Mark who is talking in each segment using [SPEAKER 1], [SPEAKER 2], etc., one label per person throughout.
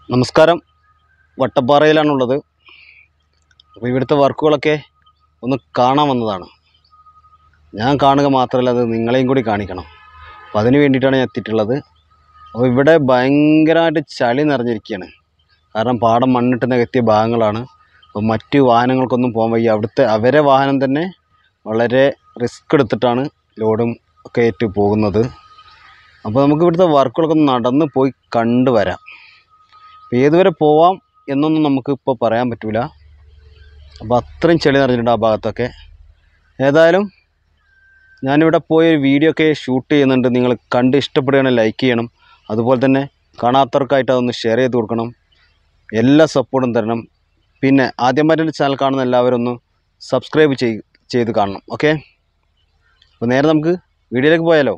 [SPEAKER 1] നമസ്കാരം വട്ടപ്പാറയിലാണുള്ളത് അപ്പോൾ ഇവിടുത്തെ വർക്കുകളൊക്കെ ഒന്ന് കാണാൻ വന്നതാണ് ഞാൻ കാണുക മാത്രമല്ല അത് നിങ്ങളെയും കൂടി കാണിക്കണം അപ്പോൾ അതിന് വേണ്ടിയിട്ടാണ് ഞാൻ എത്തിയിട്ടുള്ളത് അപ്പോൾ ഇവിടെ ഭയങ്കരമായിട്ട് ചളി നിറഞ്ഞിരിക്കുകയാണ് കാരണം പാടം മണ്ണിട്ട് നികത്തിയ ഭാഗങ്ങളാണ് അപ്പോൾ മറ്റ് വാഹനങ്ങൾക്കൊന്നും പോകാൻ വയ്യ അവിടുത്തെ അവരെ വാഹനം തന്നെ വളരെ റിസ്ക് എടുത്തിട്ടാണ് ലോഡും ഒക്കെ ആയിട്ട് പോകുന്നത് അപ്പോൾ നമുക്ക് ഇവിടുത്തെ വർക്കുകളൊക്കെ ഒന്ന് നടന്ന് പോയി കണ്ടു വരാം അപ്പോൾ ഏതുവരെ പോവാം എന്നൊന്നും നമുക്ക് ഇപ്പോൾ പറയാൻ പറ്റില്ല അപ്പോൾ അത്രയും ചെളി നിറഞ്ഞിട്ടുണ്ട് ആ ഭാഗത്തൊക്കെ ഏതായാലും ഞാനിവിടെ പോയി ഒരു വീഡിയോ ഒക്കെ ഷൂട്ട് ചെയ്യുന്നുണ്ട് നിങ്ങൾ കണ്ട് ഇഷ്ടപ്പെടുകയാണെങ്കിൽ ലൈക്ക് ചെയ്യണം അതുപോലെ തന്നെ കാണാത്തവർക്കായിട്ട് അതൊന്ന് ഷെയർ ചെയ്ത് കൊടുക്കണം എല്ലാ സപ്പോർട്ടും തരണം പിന്നെ ആദ്യമായിട്ട് എൻ്റെ ചാനൽ കാണുന്ന എല്ലാവരും ഒന്ന് സബ്സ്ക്രൈബ് ചെയ് ചെയ്ത് കാണണം ഓക്കെ അപ്പോൾ നേരെ നമുക്ക് വീഡിയോയിലേക്ക് പോയാലോ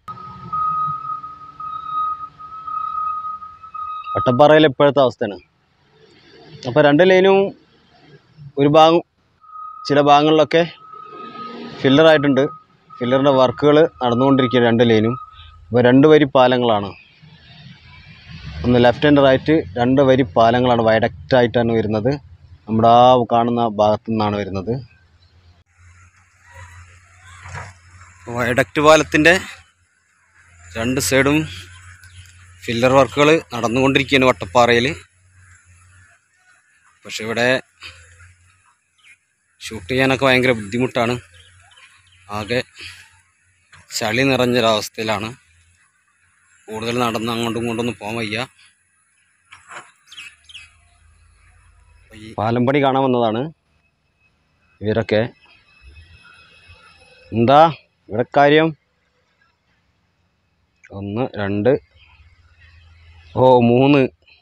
[SPEAKER 1] വട്ടപ്പാറയിലെ ഇപ്പോഴത്തെ അവസ്ഥയാണ് അപ്പോൾ രണ്ട് ലൈനും ഒരു ഭാഗം ചില ഭാഗങ്ങളിലൊക്കെ ഫില്ലറായിട്ടുണ്ട് ഫില്ലറിൻ്റെ വർക്കുകൾ നടന്നുകൊണ്ടിരിക്കുകയാണ് രണ്ട് ലൈനും അപ്പോൾ രണ്ട് വരി പാലങ്ങളാണ് ഒന്ന് ലെഫ്റ്റ് ആൻഡ് റൈറ്റ് രണ്ട് വരി പാലങ്ങളാണ് വയഡക്റ്റ് ആയിട്ടാണ് വരുന്നത് നമ്മുടെ ആ കാണുന്ന ഭാഗത്തു നിന്നാണ് വരുന്നത് വയഡക്റ്റ് പാലത്തിൻ്റെ രണ്ട് സൈഡും ഫില്ലർ വർക്കുകൾ നടന്നുകൊണ്ടിരിക്കുകയാണ് വട്ടപ്പാറയിൽ പക്ഷെ ഇവിടെ ഷൂട്ട് ചെയ്യാനൊക്കെ ഭയങ്കര ബുദ്ധിമുട്ടാണ് ആകെ ചളി നിറഞ്ഞൊരവസ്ഥയിലാണ് കൂടുതൽ നടന്ന് അങ്ങോട്ടും ഇങ്ങോട്ടൊന്നും പോകാൻ വയ്യ പാലമ്പടി കാണാൻ വന്നതാണ് ഇവരൊക്കെ എന്താ ഇവിടെ കാര്യം ഒന്ന് രണ്ട് ഓ മൂന്ന്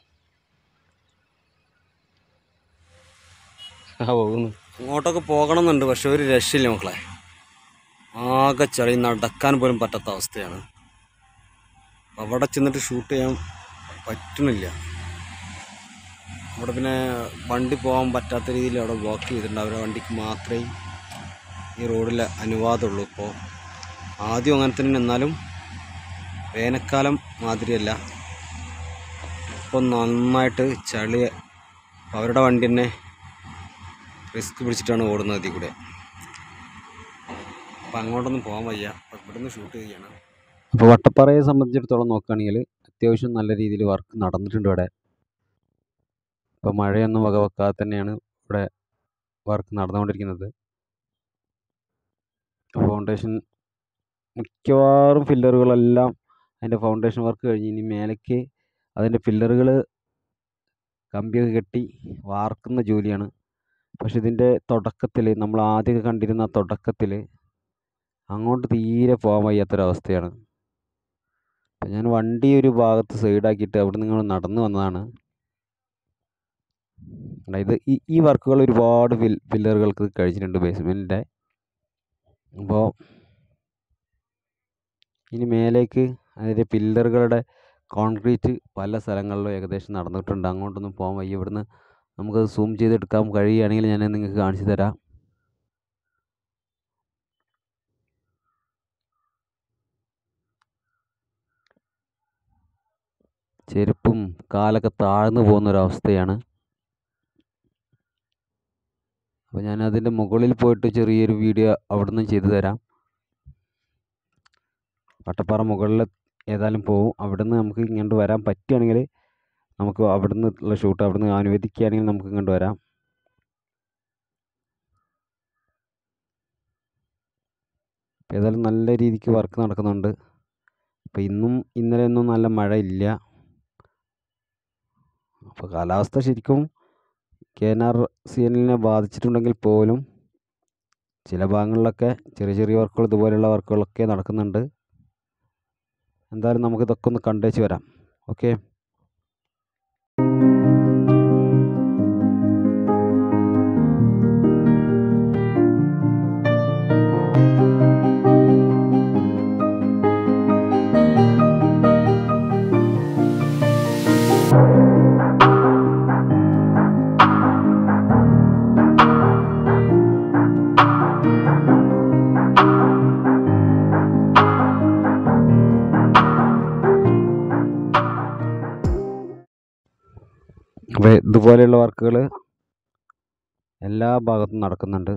[SPEAKER 1] ആ പോകുന്നു അങ്ങോട്ടൊക്കെ പോകണമെന്നുണ്ട് പക്ഷെ ഒരു രക്ഷയില്ല മക്കളെ ആകെ ചളി നടക്കാൻ പോലും പറ്റാത്ത അവസ്ഥയാണ് അവിടെ ചെന്നിട്ട് ഷൂട്ട് ചെയ്യാൻ പറ്റുന്നില്ല അവിടെ പിന്നെ വണ്ടി പോകാൻ പറ്റാത്ത രീതിയിൽ അവിടെ ബ്ലോക്ക് ചെയ്തിട്ടുണ്ട് അവരുടെ വണ്ടിക്ക് മാത്രമേ ഈ റോഡിൽ അനുവാദമുള്ളൂ ഇപ്പോൾ ആദ്യം അങ്ങനെ തന്നെ എന്നാലും വേനൽക്കാലം മാതിരിയല്ല ഇപ്പം നന്നായിട്ട് ചളി അവരുടെ വണ്ടി തന്നെ റിസ്ക് പിടിച്ചിട്ടാണ് ഓടുന്നത് ഇതിൽ കൂടെ അപ്പം അങ്ങോട്ടൊന്നും പോകാൻ വയ്യ അപ്പം ഇവിടുന്ന് ഷൂട്ട് ചെയ്യണം അപ്പോൾ വട്ടപ്പാറയെ സംബന്ധിച്ചിടത്തോളം നോക്കുകയാണെങ്കിൽ അത്യാവശ്യം നല്ല രീതിയിൽ വർക്ക് നടന്നിട്ടുണ്ട് ഇവിടെ ഇപ്പോൾ മഴയൊന്നും വകവെക്കാതെ തന്നെയാണ് ഇവിടെ വർക്ക് നടന്നുകൊണ്ടിരിക്കുന്നത് ഫൗണ്ടേഷൻ മിക്കവാറും ഫില്ലറുകളെല്ലാം അതിൻ്റെ ഫൗണ്ടേഷൻ വർക്ക് കഴിഞ്ഞ് ഇനി മേലേക്ക് അതിൻ്റെ ഫില്ലറുകൾ കമ്പിയൊക്കെ കെട്ടി വാർക്കുന്ന ജോലിയാണ് പക്ഷെ ഇതിൻ്റെ തുടക്കത്തിൽ നമ്മൾ ആദ്യമൊക്കെ കണ്ടിരുന്ന തുടക്കത്തിൽ അങ്ങോട്ട് തീരെ പോകാൻ വയ്യാത്തൊരവസ്ഥയാണ് അപ്പം ഞാൻ വണ്ടി ഒരു ഭാഗത്ത് സൈഡാക്കിയിട്ട് അവിടെ നിന്ന് ഇങ്ങോട്ട് നടന്നു വന്നതാണ് അതായത് ഈ ഈ വർക്കുകൾ ഒരുപാട് ഫിൽ ഫില്ലറുകൾക്ക് കഴിച്ചിട്ടുണ്ട് ബേസ്മെൻറ്റിൻ്റെ അപ്പോൾ ഇനി മേലേക്ക് അതിൻ്റെ പില്ലറുകളുടെ കോൺക്രീറ്റ് പല സ്ഥലങ്ങളിലും ഏകദേശം നടന്നിട്ടുണ്ട് അങ്ങോട്ടൊന്നും പോകാൻ വയ്യ ഇവിടുന്ന് നമുക്കത് സൂം ചെയ്തെടുക്കാൻ കഴിയുകയാണെങ്കിൽ ഞാൻ നിങ്ങൾക്ക് കാണിച്ചു തരാം ചെരുപ്പും കാലൊക്കെ താഴ്ന്നു പോകുന്ന ഒരവസ്ഥയാണ് അപ്പോൾ ഞാൻ അതിൻ്റെ മുകളിൽ പോയിട്ട് ചെറിയൊരു വീഡിയോ അവിടുന്ന് ചെയ്തു തരാം വട്ടപ്പാറ മുകളിൽ ഏതായാലും പോവും അവിടുന്ന് നമുക്ക് ഇങ്ങോട്ട് വരാൻ പറ്റുകയാണെങ്കിൽ നമുക്ക് അവിടുന്ന് ഉള്ള ഷൂട്ട് അവിടുന്ന് അനുവദിക്കുകയാണെങ്കിൽ നമുക്ക് ഇങ്ങോട്ട് വരാം ഏതായാലും നല്ല രീതിക്ക് വർക്ക് നടക്കുന്നുണ്ട് അപ്പോൾ ഇന്നും ഇന്നലെയൊന്നും നല്ല മഴ ഇല്ല അപ്പോൾ കാലാവസ്ഥ ശരിക്കും കെ എൻ ആർ സി എല്ലിനെ ബാധിച്ചിട്ടുണ്ടെങ്കിൽ പോലും ചില ഭാഗങ്ങളിലൊക്കെ ചെറിയ ചെറിയ വർക്കുകൾ ഇതുപോലെയുള്ള വർക്കുകളൊക്കെ നടക്കുന്നുണ്ട് എന്തായാലും നമുക്ക് ഇതൊക്കെ ഒന്ന് കണ്ടേച്ച് വരാം ഓക്കെ അപ്പോൾ ഇതുപോലെയുള്ള വർക്കുകൾ എല്ലാ ഭാഗത്തും നടക്കുന്നുണ്ട്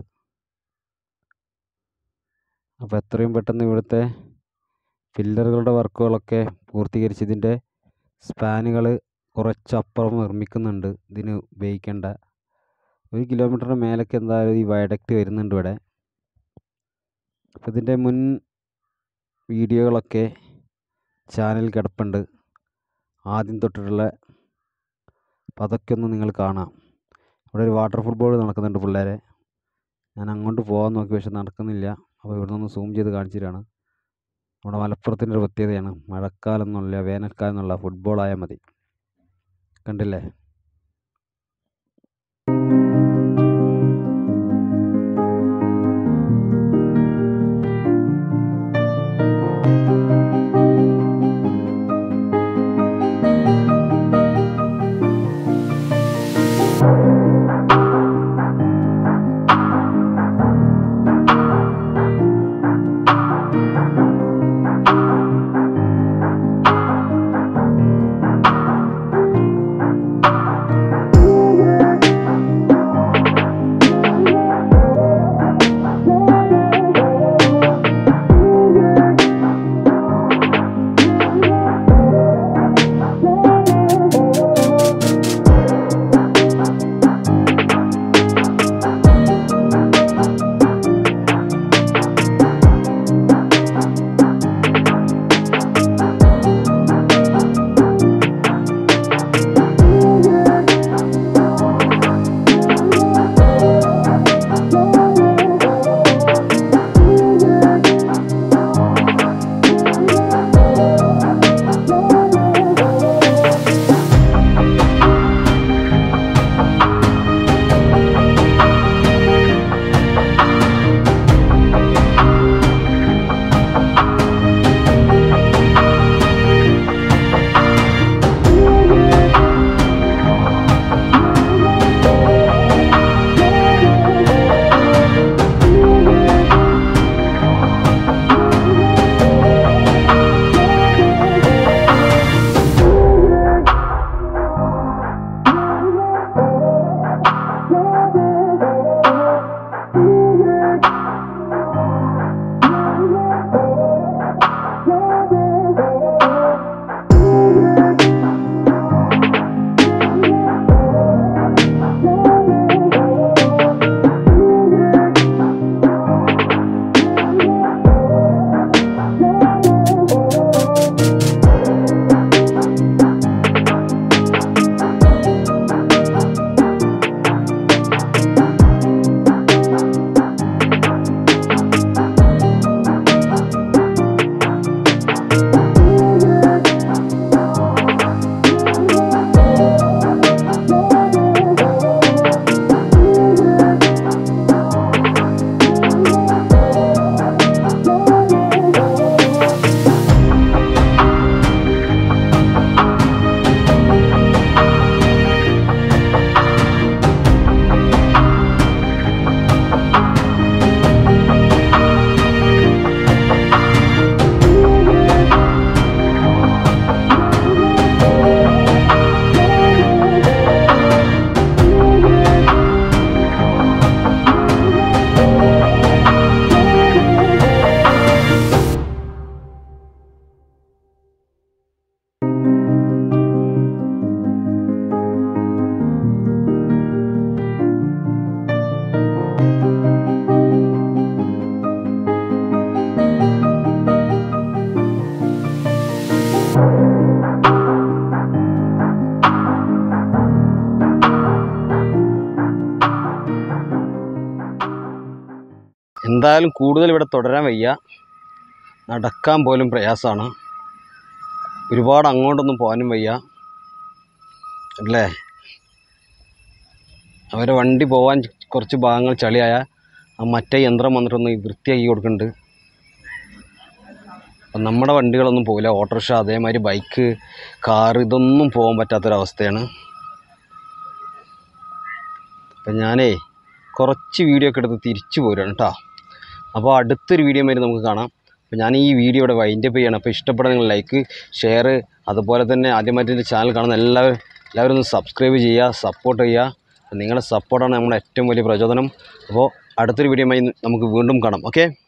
[SPEAKER 1] അപ്പോൾ എത്രയും പെട്ടെന്ന് ഇവിടുത്തെ പില്ലറുകളുടെ വർക്കുകളൊക്കെ പൂർത്തീകരിച്ച് ഇതിൻ്റെ സ്പാനുകൾ കുറച്ചപ്പുറം നിർമ്മിക്കുന്നുണ്ട് ഇതിന് ഉപയോഗിക്കേണ്ട ഒരു കിലോമീറ്ററിന് മേലേക്ക് എന്തായാലും ഈ വയഡക്റ്റ് വരുന്നുണ്ട് ഇവിടെ അപ്പോൾ ഇതിൻ്റെ മുൻ വീഡിയോകളൊക്കെ ചാനൽ കിടപ്പുണ്ട് ആദ്യം തൊട്ടിട്ടുള്ള അപ്പോൾ അതൊക്കെ ഒന്ന് നിങ്ങൾ കാണാം ഇവിടെ ഒരു വാട്ടർ ഫുട്ബോൾ നടക്കുന്നുണ്ട് പിള്ളേരെ ഞാൻ അങ്ങോട്ട് പോകാൻ നോക്കി പക്ഷെ നടക്കുന്നില്ല അപ്പോൾ ഇവിടെ നിന്ന് സൂം ചെയ്ത് കാണിച്ചു തരാണ് നമ്മുടെ മലപ്പുറത്തിൻ്റെ ഒരു പ്രത്യേകതയാണ് മഴക്കാലം എന്നുള്ള വേനൽക്കാലം എന്നുള്ള ഫുട്ബോൾ ആയാൽ മതി കണ്ടില്ലേ എന്തായാലും കൂടുതൽ ഇവിടെ തുടരാൻ വയ്യ നടക്കാൻ പോലും പ്രയാസമാണ് ഒരുപാട് അങ്ങോട്ടൊന്നും പോകാനും വയ്യ അല്ലേ അവരെ വണ്ടി പോകാൻ കുറച്ച് ഭാഗങ്ങൾ ചളിയായ ആ മറ്റേ യന്ത്രം വന്നിട്ടൊന്ന് വൃത്തിയാക്കി കൊടുക്കുന്നുണ്ട് അപ്പം നമ്മുടെ വണ്ടികളൊന്നും പോകില്ല ഓട്ടോറിക്ഷ അതേമാതിരി ബൈക്ക് കാർ ഇതൊന്നും പോകാൻ പറ്റാത്തൊരവസ്ഥയാണ് അപ്പം ഞാനേ കുറച്ച് വീഡിയോ ഒക്കെ എടുത്ത് തിരിച്ചു പോരുകയാണ് കേട്ടോ അപ്പോൾ അടുത്തൊരു വീഡിയോ വരെ നമുക്ക് കാണാം അപ്പോൾ ഞാൻ ഈ വീഡിയോ ഇവിടെ വൈൻഡപ്പ് ചെയ്യണം അപ്പോൾ ഇഷ്ടപ്പെട്ട നിങ്ങൾ ലൈക്ക് ഷെയർ അതുപോലെ തന്നെ ആദ്യമായിട്ട് എൻ്റെ ചാനൽ കാണുന്ന എല്ലാവരും എല്ലാവരും ഒന്ന് സബ്സ്ക്രൈബ് ചെയ്യുക സപ്പോർട്ട് ചെയ്യുക നിങ്ങളുടെ സപ്പോർട്ടാണ് നമ്മുടെ ഏറ്റവും വലിയ പ്രചോദനം അപ്പോൾ അടുത്തൊരു വീഡിയോയുമായി നമുക്ക് വീണ്ടും കാണാം ഓക്കെ